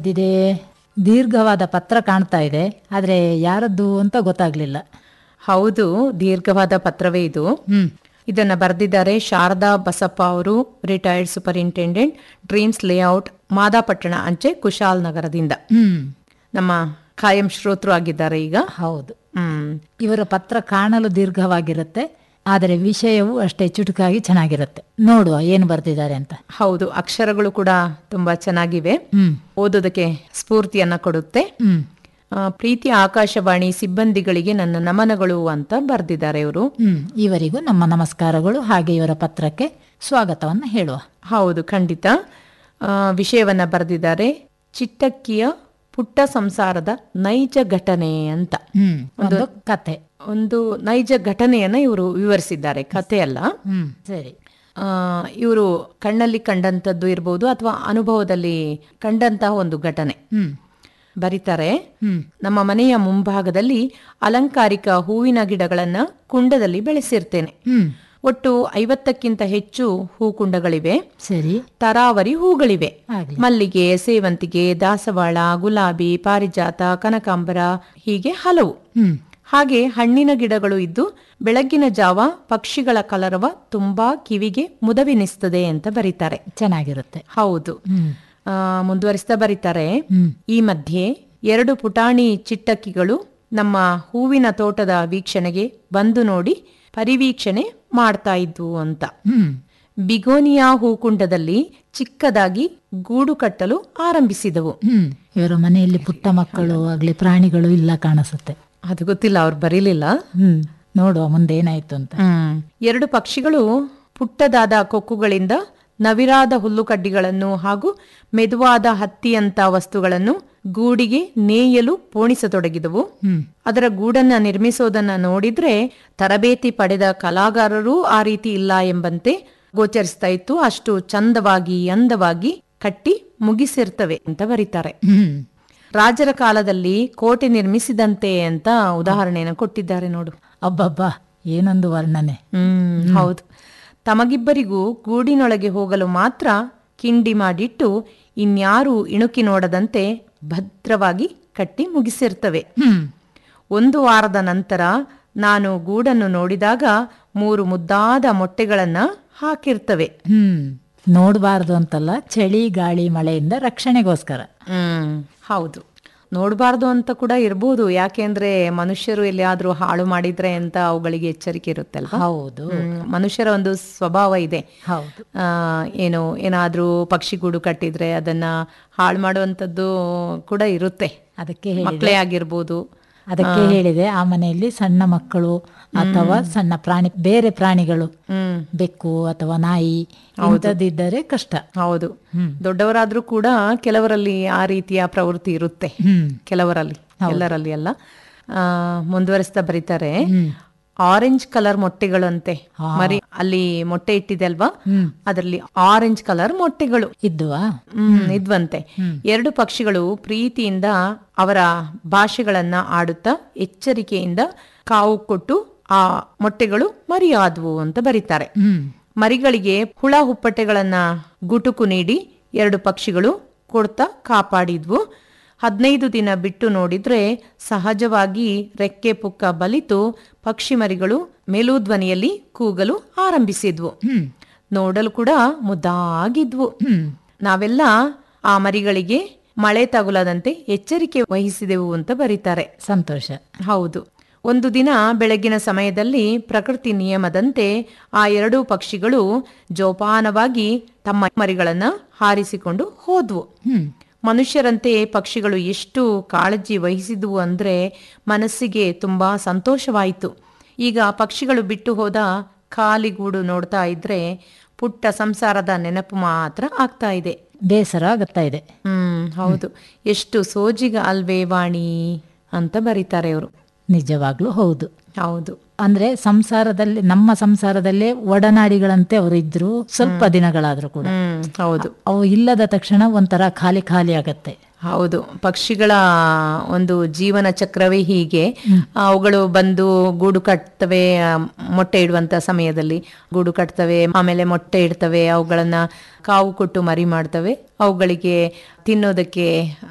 ಬರ್ದಿದೆ ದೀರ್ಘವಾದ ಪತ್ರ ಕಾಣ್ತಾ ಇದೆ ಆದರೆ ಯಾರದ್ದು ಅಂತ ಗೊತ್ತಾಗ್ಲಿಲ್ಲ ಹೌದು ದೀರ್ಘವಾದ ಪತ್ರವೇ ಇದು ಹ್ಮ್ ಇದನ್ನ ಬರೆದಿದ್ದಾರೆ ಶಾರದಾ ಬಸಪ್ಪ ಅವರು retired superintendent dreams layout Madapattana ಅಂಚೆ ಕುಶಾಲ್ ನಗರದಿಂದ ಹ್ಮ್ ನಮ್ಮ ಖಾಯಂ ಶ್ರೋತೃ ಆಗಿದ್ದಾರೆ ಈಗ ಹೌದು ಹ್ಮ್ ಇವರ ಪತ್ರ ಕಾಣಲು ದೀರ್ಘವಾಗಿರುತ್ತೆ ಆದರೆ ವಿಷಯವು ಅಷ್ಟೇ ಚುಟುಕಾಗಿ ಚೆನ್ನಾಗಿರುತ್ತೆ ನೋಡುವ ಏನು ಬರ್ದಿದ್ದಾರೆ ಅಂತ ಹೌದು ಅಕ್ಷರಗಳು ಕೂಡ ತುಂಬಾ ಚೆನ್ನಾಗಿವೆ ಹ್ಮ್ ಓದೋದಕ್ಕೆ ಸ್ಫೂರ್ತಿಯನ್ನ ಕೊಡುತ್ತೆ ಹ್ಮ್ ಆ, ಪ್ರೀತಿಯ ಆಕಾಶವಾಣಿ ಸಿಬ್ಬಂದಿಗಳಿಗೆ ನನ್ನ ನಮನಗಳು ಅಂತ ಬರೆದಿದ್ದಾರೆ ಇವರು ಹ್ಮ್ ಇವರಿಗೂ ನಮ್ಮ ನಮಸ್ಕಾರಗಳು ಹಾಗೆ ಇವರ ಪತ್ರಕ್ಕೆ ಸ್ವಾಗತವನ್ನು ಹೇಳುವ ಹೌದು ಖಂಡಿತ ಆ, ವಿಷಯವನ್ನ ಬರೆದಿದ್ದಾರೆ ಚಿಟ್ಟಕ್ಕಿಯ ಪುಟ್ಟ ಸಂಸಾರದ ನೈಜ ಘಟನೆ ಅಂತ ಹ್ಮ್ ಒಂದು ಕತೆ ಒಂದು ನೈಜ ಘಟನೆಯನ್ನ ಇವರು ವಿವರಿಸಿದ್ದಾರೆ ಕಥೆ ಅಲ್ಲ ಹ್ಮ್ ಸರಿ ಇವರು ಕಣ್ಣಲ್ಲಿ ಕಂಡಂಥದ್ದು ಇರ್ಬೋದು ಅಥವಾ ಅನುಭವದಲ್ಲಿ ಕಂಡಂತಹ ಒಂದು ಘಟನೆ ಹ್ಮ್ ಬರೀತಾರೆ ಹ್ಮ್ ನಮ್ಮ ಮನೆಯ ಮುಂಭಾಗದಲ್ಲಿ ಅಲಂಕಾರಿಕ ಹೂವಿನ ಗಿಡಗಳನ್ನ ಕುಂಡದಲ್ಲಿ ಬೆಳೆಸಿರ್ತೇನೆ ಹ್ಮ್ ಒಟ್ಟು ಐವತ್ತಕ್ಕಿಂತ ಹೆಚ್ಚು ಹೂಕುಂಡಗಳಿವೆ ಸರಿ ತರಾವರಿ ಹೂಗಳಿವೆ ಆಗ್ಲಿ ಮಲ್ಲಿಗೆ ಸೇವಂತಿಗೆ ದಾಸವಾಳ ಗುಲಾಬಿ ಪಾರಿಜಾತ ಕನಕಾಂಬರ ಹೀಗೆ ಹಲವು ಹ್ಮ್ ಹಾಗೆ ಹಣ್ಣಿನ ಗಿಡಗಳು ಇದ್ದು ಬೆಳಗ್ಗಿನ ಜಾವ ಪಕ್ಷಿಗಳ ಕಲರವ ತುಂಬಾ ಕಿವಿಗೆ ಮುದವೆನಿಸ್ತದೆ ಅಂತ ಬರೀತಾರೆ ಚೆನ್ನಾಗಿರುತ್ತೆ ಹೌದು ಹ್ಮ್ ಆ, ಮುಂದುವರಿಸ್ತಾ ಬರೀತಾರೆ ಹ್ಮ್ ಈ ಮಧ್ಯೆ ಎರಡು ಪುಟಾಣಿ ಚಿಟ್ಟಕ್ಕಿಗಳು ನಮ್ಮ ಹೂವಿನ ತೋಟದ ವೀಕ್ಷಣೆಗೆ ಬಂದು ನೋಡಿ ಪರಿವೀಕ್ಷಣೆ ಮಾಡ್ತಾ ಇದ್ವು ಅಂತ ಹ್ಮ್ ಬಿಗೋನಿಯಾ ಹೂಕುಂಡದಲ್ಲಿ ಚಿಕ್ಕದಾಗಿ ಗೂಡು ಕಟ್ಟಲು ಆರಂಭಿಸಿದವು ಹ್ಮ್ ಇವರ ಮನೆಯಲ್ಲಿ ಪುಟ್ಟ ಮಕ್ಕಳು ಆಗ್ಲಿ ಪ್ರಾಣಿಗಳು ಇಲ್ಲ ಕಾಣಿಸುತ್ತೆ ಅದು ಗೊತ್ತಿಲ್ಲ ಅವ್ರು ಬರೀಲಿಲ್ಲ ಹ್ಮ್ ನೋಡುವ ಮುಂದೆ ಏನಾಯ್ತು ಅಂತ ಹ್ಮ್ ಎರಡು ಪಕ್ಷಿಗಳು ಪುಟ್ಟದಾದ ಕೊಕ್ಕುಗಳಿಂದ ನವಿರಾದ ಹುಲ್ಲುಕಡ್ಡಿಗಳನ್ನು ಹಾಗೂ ಮೆದುವಾದ ಹತ್ತಿಯಂತ ವಸ್ತುಗಳನ್ನು ಗೂಡಿಗೆ ನೇಯಲು ಪೋಣಿಸತೊಡಗಿದವು ಹ್ಮ್ ಅದರ ಗೂಡನ್ನ ನಿರ್ಮಿಸೋದನ್ನ ನೋಡಿದ್ರೆ ತರಬೇತಿ ಪಡೆದ ಕಲಾಗಾರರೂ ಆ ರೀತಿ ಇಲ್ಲ ಎಂಬಂತೆ ಗೋಚರಿಸ್ತಾ ಇತ್ತು ಅಷ್ಟು ಚಂದವಾಗಿ ಅಂದವಾಗಿ ಕಟ್ಟಿ ಮುಗಿಸಿರ್ತವೆ ಅಂತ ಬರೀತಾರೆ ಹ್ಮ್ ರಾಜರ ಕಾಲದಲ್ಲಿ ಕೋಟೆ ನಿರ್ಮಿಸಿದಂತೆ ಅಂತ ಉದಾಹರಣೆಯನ್ನು ಕೊಟ್ಟಿದ್ದಾರೆ ನೋಡು ಅಬ್ಬಬ್ಬಾ ಏನೊಂದು ವರ್ಣನೆ ಹ್ಮ್ ಹೌದು ತಮಗಿಬ್ಬರಿಗೂ ಗೂಡಿನೊಳಗೆ ಹೋಗಲು ಮಾತ್ರ ಕಿಂಡಿ ಮಾಡಿಟ್ಟು ಇನ್ಯಾರೂ ಇಣುಕಿ ನೋಡದಂತೆ ಭದ್ರವಾಗಿ ಕಟ್ಟಿ ಮುಗಿಸಿರ್ತವೆ ಹ್ಮ್ ಒಂದು ವಾರದ ನಂತರ ನಾನು ಗೂಡನ್ನು ನೋಡಿದಾಗ ಮೂರು ಮುದ್ದಾದ ಮೊಟ್ಟೆಗಳನ್ನ ಹಾಕಿರ್ತವೆ ಹ್ಮ್ ನೋಡಬಾರ್ದು ಅಂತಲ್ಲ ಚಳಿ ಗಾಳಿ ಮಳೆಯಿಂದ ರಕ್ಷಣೆಗೋಸ್ಕರ ಹ್ಮ್ ಹೌದು ನೋಡಬಾರ್ದು ಅಂತ ಕೂಡ ಇರ್ಬೋದು ಯಾಕೆಂದ್ರೆ ಮನುಷ್ಯರು ಎಲ್ಲಿಯಾದ್ರೂ ಹಾಳು ಮಾಡಿದ್ರೆ ಅಂತ ಅವುಗಳಿಗೆ ಎಚ್ಚರಿಕೆ ಇರುತ್ತಲ್ವಾ ಹೌದು ಹ್ಮ್, ಮನುಷ್ಯರ ಒಂದು ಸ್ವಭಾವ ಇದೆ ಹೌದು ಆ, ಏನು ಏನಾದ್ರೂ ಪಕ್ಷಿಗೂಡು ಕಟ್ಟಿದ್ರೆ ಅದನ್ನ ಹಾಳು ಮಾಡುವಂಥದ್ದು ಕೂಡ ಇರುತ್ತೆ ಅದಕ್ಕೆ ಹೇಳಿ ಮಕ್ಕಳೇ ಆಗಿರ್ಬೋದು ಅದಕ್ಕೆ ಹೇಳಿದೆ ಆ ಮನೆಯಲ್ಲಿ ಸಣ್ಣ ಮಕ್ಕಳು ಅಥವಾ ಸಣ್ಣ ಪ್ರಾಣಿ ಬೇರೆ ಪ್ರಾಣಿಗಳು ಹ್ಮ್ ಬೆಕ್ಕು ಅಥವಾ ನಾಯಿ ಇಂಥದ್ದಿದ್ದರೆ ಕಷ್ಟ ಹೌದು ಹ್ಮ್. ದೊಡ್ಡವರಾದ್ರೂ ಕೂಡ ಕೆಲವರಲ್ಲಿ ಆ ರೀತಿಯ ಪ್ರವೃತ್ತಿ ಇರುತ್ತೆ ಹ್ಮ್ ಕೆಲವರಲ್ಲಿ ಎಲ್ಲರಲ್ಲಿ ಅಲ್ಲ ಆ, ಮುಂದುವರಿಸ್ತಾ ಬರೀತಾರೆ ಹ್ಮ್ ಆರೆಂಜ್ ಕಲರ್ ಮೊಟ್ಟೆಗಳಂತೆ ಮರಿ ಅಲ್ಲಿ ಮೊಟ್ಟೆ ಇಟ್ಟಿದೆ ಅಲ್ವಾ ಹ್ಮ್ ಅದರಲ್ಲಿ ಆರೆಂಜ್ ಕಲರ್ ಮೊಟ್ಟೆಗಳು ಇದ್ದುವಾ ಹ್ಮ್ ಇದ್ವಂತೆ ಎರಡು ಪಕ್ಷಿಗಳು ಪ್ರೀತಿಯಿಂದ ಅವರ ಭಾಷೆಗಳನ್ನ ಆಡುತ್ತಾ ಎಚ್ಚರಿಕೆಯಿಂದ ಕಾವು ಕೊಟ್ಟು ಆ ಮೊಟ್ಟೆಗಳು ಮರಿಯಾದವು ಅಂತ ಬರೀತಾರೆ ಹ್ಮ್ ಮರಿಗಳಿಗೆ ಹುಳ ಹುಪ್ಪಟೆಗಳನ್ನ ಗುಟುಕು ನೀಡಿ ಎರಡು ಪಕ್ಷಿಗಳು ಕೊಡ್ತಾ ಕಾಪಾಡಿದ್ವು ಹದಿನೈದು ದಿನ ಬಿಟ್ಟು ನೋಡಿದ್ರೆ ಸಹಜವಾಗಿ ರೆಕ್ಕೆ ಪುಕ್ಕ ಬಲಿತು ಪಕ್ಷಿ ಮರಿಗಳು ಮೇಲುಧ್ವನಿಯಲ್ಲಿ ಕೂಗಲು ಆರಂಭಿಸಿದ್ವು ಹ್ಮ್ ನೋಡಲು ಕೂಡ ಮುದ್ದಾಗಿದ್ವು ಹ್ಮ್ ನಾವೆಲ್ಲ ಆ ಮರಿಗಳಿಗೆ ಮಳೆ ತಗುಲದಂತೆ ಎಚ್ಚರಿಕೆ ವಹಿಸಿದೆವು ಅಂತ ಬರೀತಾರೆ ಸಂತೋಷ ಹೌದು ಒಂದು ದಿನ ಬೆಳಗಿನ ಸಮಯದಲ್ಲಿ ಪ್ರಕೃತಿ ನಿಯಮದಂತೆ ಆ ಎರಡೂ ಪಕ್ಷಿಗಳು ಜೋಪಾನವಾಗಿ ತಮ್ಮ ಮರಿಗಳನ್ನ ಹಾರಿಸಿಕೊಂಡು ಹೋದ್ವು ಹ್ಮ್ ಮನುಷ್ಯರಂತೆ ಪಕ್ಷಿಗಳು ಎಷ್ಟು ಕಾಳಜಿ ವಹಿಸಿದ್ವು ಅಂದ್ರೆ ಮನಸ್ಸಿಗೆ ತುಂಬಾ ಸಂತೋಷವಾಯಿತು ಈಗ ಪಕ್ಷಿಗಳು ಬಿಟ್ಟು ಹೋದ ಖಾಲಿಗೂಡು ನೋಡ್ತಾ ಇದ್ರೆ ಪುಟ್ಟ ಸಂಸಾರದ ನೆನಪು ಮಾತ್ರ ಆಗ್ತಾ ಇದೆ ಬೇಸರ ಆಗುತ್ತಾ ಇದೆ ಹ್ಮ್ ಹೌದು ಎಷ್ಟು ಸೋಜಿಗ ಅಲ್ವೇ ವಾಣಿ ಅಂತ ಬರೀತಾರೆ ಅವರು ನಿಜವಾಗ್ಲೂ ಹೌದು ಹೌದು ಅಂದ್ರೆ ಸಂಸಾರದಲ್ಲಿ ನಮ್ಮ ಸಂಸಾರದಲ್ಲೇ ಒಡನಾಡಿಗಳಂತೆ ಅವರು ಇದ್ರು ಸ್ವಲ್ಪ ದಿನಗಳಾದ್ರೂ ಕೂಡ ಹ್ಮ್ ಹೌದು ಅವು ಇಲ್ಲದ ತಕ್ಷಣ ಒಂಥರ ಖಾಲಿ ಖಾಲಿ ಆಗತ್ತೆ ಹೌದು ಪಕ್ಷಿಗಳ ಒಂದು ಜೀವನ ಚಕ್ರವೇ ಹೀಗೆ ಅವುಗಳು ಬಂದು ಗೂಡು ಕಟ್ತವೆ ಆ, ಮೊಟ್ಟೆ ಇಡುವಂತ ಸಮಯದಲ್ಲಿ ಗೂಡು ಕಟ್ತವೆ ಆಮೇಲೆ ಮೊಟ್ಟೆ ಇಡ್ತವೆ ಅವುಗಳನ್ನ ಕಾವು ಕೊಟ್ಟು ಮರಿ ಮಾಡ್ತವೆ ಅವುಗಳಿಗೆ ತಿನ್ನೋದಕ್ಕೆ